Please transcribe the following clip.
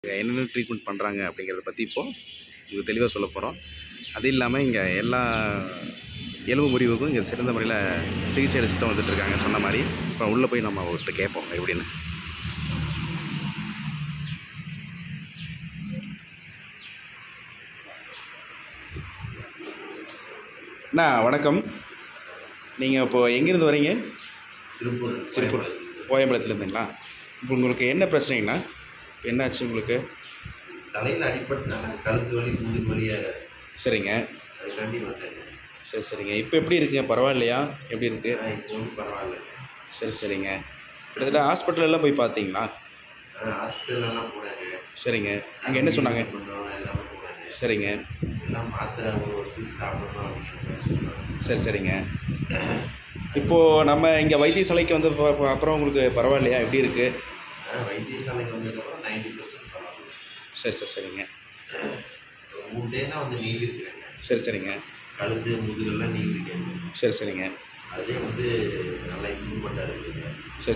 என்னென்ன ட்ரீட்மெண்ட் பண்ணுறாங்க அப்படிங்கிறத பற்றி இப்போது உங்களுக்கு தெளிவாக சொல்ல போகிறோம் அது இல்லாமல் இங்கே எல்லா எலும்பு முறிவுக்கும் இங்கே சிறந்த முறையில் சிகிச்சை அளிச்சு தான் வந்துட்டு இருக்காங்க சொன்ன மாதிரி இப்போ உள்ளே போய் நம்ம அவர்கிட்ட கேட்போம் எப்படின்னு அண்ணா வணக்கம் நீங்கள் இப்போது எங்கேருந்து வரீங்க திருப்பூர் திருப்பூர் கோயம்பலத்துலேருந்துங்களா இப்போ உங்களுக்கு என்ன பிரச்சனைங்கண்ணா இப்போ என்னாச்சு உங்களுக்கு தலையில் அடிபட்டனால கழுத்து வலி முதுகு வலியை சரிங்க அதுக்காண்டி வந்தேன் சரி சரிங்க இப்போ எப்படி இருக்குங்க பரவாயில்லையா எப்படி இருக்குது ஆனால் இப்போ வந்து பரவாயில்ல சரி சரிங்க கிட்டத்தட்ட ஹாஸ்பிட்டல் எல்லாம் போய் பார்த்தீங்களா ஆனால் ஹாஸ்பிட்டல்லாம் போனாங்க சரிங்க அங்கே என்ன சொன்னாங்க பண்ணோம் எல்லாமே போனாங்க சரிங்க எல்லாம் மாத்திரை ஒரு வருஷத்துக்கு சாப்பிடணும் அப்படின்னு மாதிரி சொன்னாங்க சரி சரிங்க இப்போது நம்ம இங்கே வைத்தியசாலைக்கு வந்து ப- ப- அப்புறம் உங்களுக்கு பரவாயில்லையா எப்படி இருக்குது ஆனால் வைத்தியசாலைக்கு வந்ததுக்கப்புறம் நைன்டி பர்சன்ட் பரவாயில்ல சரி சரி சரிங்க ஒரு மூணு டே தான் வந்து நீவி இருக்கிறேங்க சரி சரிங்க கழுத்து முதுகெல்லாம் நீவி இருக்கேன் சரி சரிங்க அதே வந்து நல்லா இம்ப்ரூவ்மெண்ட்டாக இருக்குதுங்க சரி